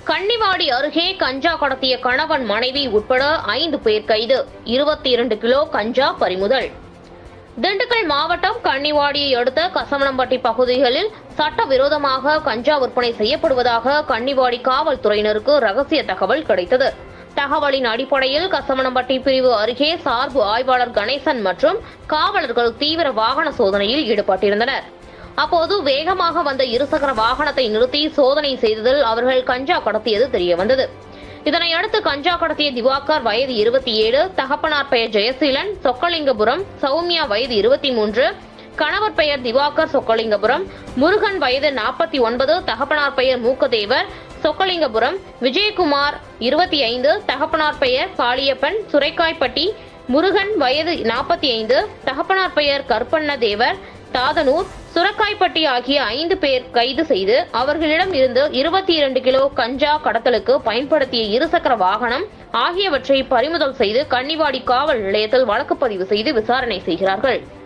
கன்னிவாடி அருகே கஞ்சா கடத்திய கணவன் மனைவி உட்பட ஐந்து பேர் கைது இருபத்தி இரண்டு கிலோ கஞ்சா பறிமுதல் திண்டுக்கல் மாவட்டம் கன்னிவாடியை அடுத்த கசமணம்பட்டி பகுதிகளில் சட்டவிரோதமாக கஞ்சா விற்பனை செய்யப்படுவதாக கன்னிவாடி காவல்துறையினருக்கு ரகசிய தகவல் கிடைத்தது தகவலின் அடிப்படையில் கசமணம்பட்டி பிரிவு அருகே சார்பு ஆய்வாளர் கணேசன் மற்றும் காவலர்கள் தீவிர வாகன சோதனையில் ஈடுபட்டிருந்தனர் அப்போது வேகமாக வந்த இருசக்கர வாகனத்தை நிறுத்தி சோதனை செய்ததில் அவர்கள் கஞ்சா கடத்தியது தெரியவந்தது இதனை அடுத்து கஞ்சா கடத்திய திவாகர் வயது இருபத்தி ஏழு தகப்பனார் பெயர் ஜெயசீலன் சொக்கலிங்கபுரம் சௌமியா வயது இருபத்தி மூன்று கணவர் பெயர் திவாகர் சொக்கலிங்கபுரம் முருகன் வயது நாற்பத்தி ஒன்பது தகப்பனார் பெயர் மூக்கதேவர் சொக்கலிங்கபுரம் விஜயகுமார் இருபத்தி ஐந்து தகப்பனார் பெயர் காளியப்பன் சுரைக்காய்பட்டி முருகன் வயது நாற்பத்தி ஐந்து தகப்பனார் பெயர் கற்பண்ண தேவர் தாதனூர் சுரக்காய்பட்டி ஆகிய ஐந்து பேர் கைது செய்து அவர்களிடம் இருந்து இருபத்தி இரண்டு கிலோ கஞ்சா கடத்தலுக்கு பயன்படுத்திய இருசக்கர வாகனம் ஆகியவற்றை பறிமுதல் செய்து கன்னிவாடி காவல் நிலையத்தில் வழக்கு பதிவு செய்து விசாரணை செய்கிறார்கள்